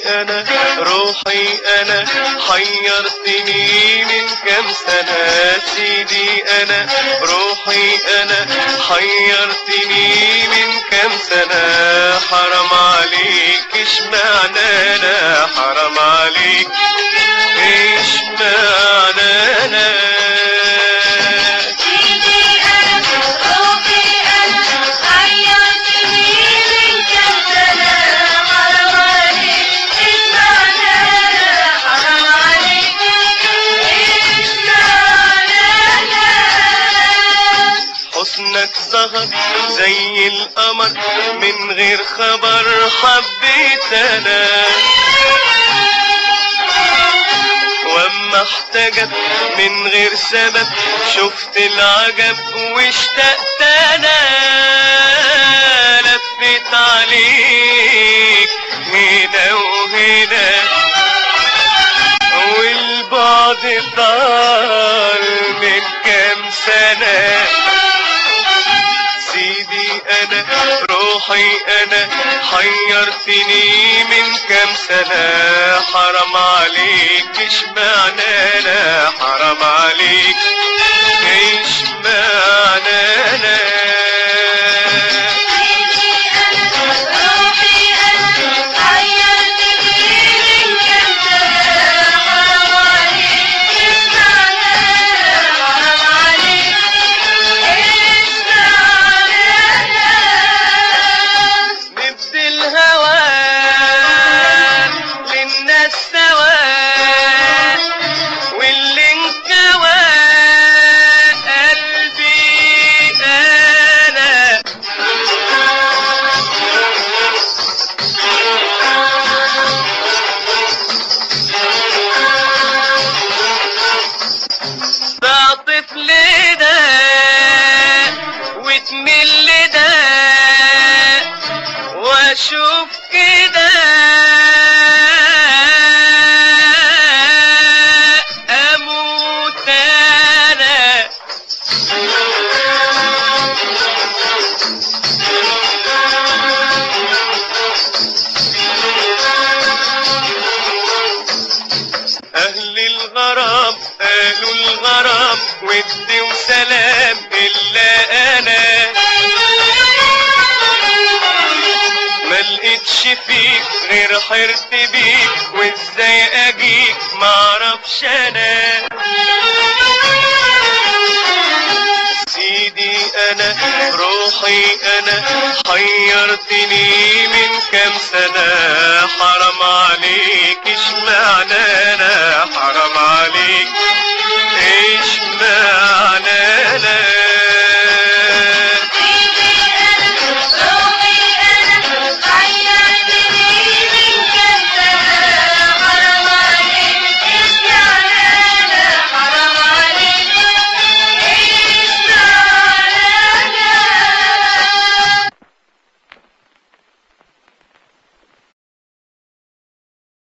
انا روحي انا حيرتني من كم سنة سيدي انا روحي انا حيرتني من كم سنة حرام عليك ايش معنى انا حرام عليك ايش معنى انا سيدي أنا روحي أنا حيرتني من كم سنة حرام عليك اسمعنا حرام عليك اسمعنا حسنك ظهر زي القمر من غير خبر حبيت انا واما احتجب من غير سبب شفت العجب واشتقت انا لفت عليك هنا وهنا والبعد طال من كام سنة سيدي انا روحي انا حيرتني من كام سنة حرام عليك ايش معنى انا حرام عليك ايش معنى انا سيدي أنا روحي أنا حيرتني من كم سنة حرام عليك اسمعنا حرام عليك اسمعنا نبدي الهوى للناس سوا واللي انكوى قلبي انا تعطف لده وتمل ده واشوف كده اموت انا اهل الغرام قالوا الغرام ودي وسلام الا انا ما لقيتش فيك غير حرت بيك وازاي اجيك معرفش انا سيدي انا روحي انا حيرتني من كام سنة حرام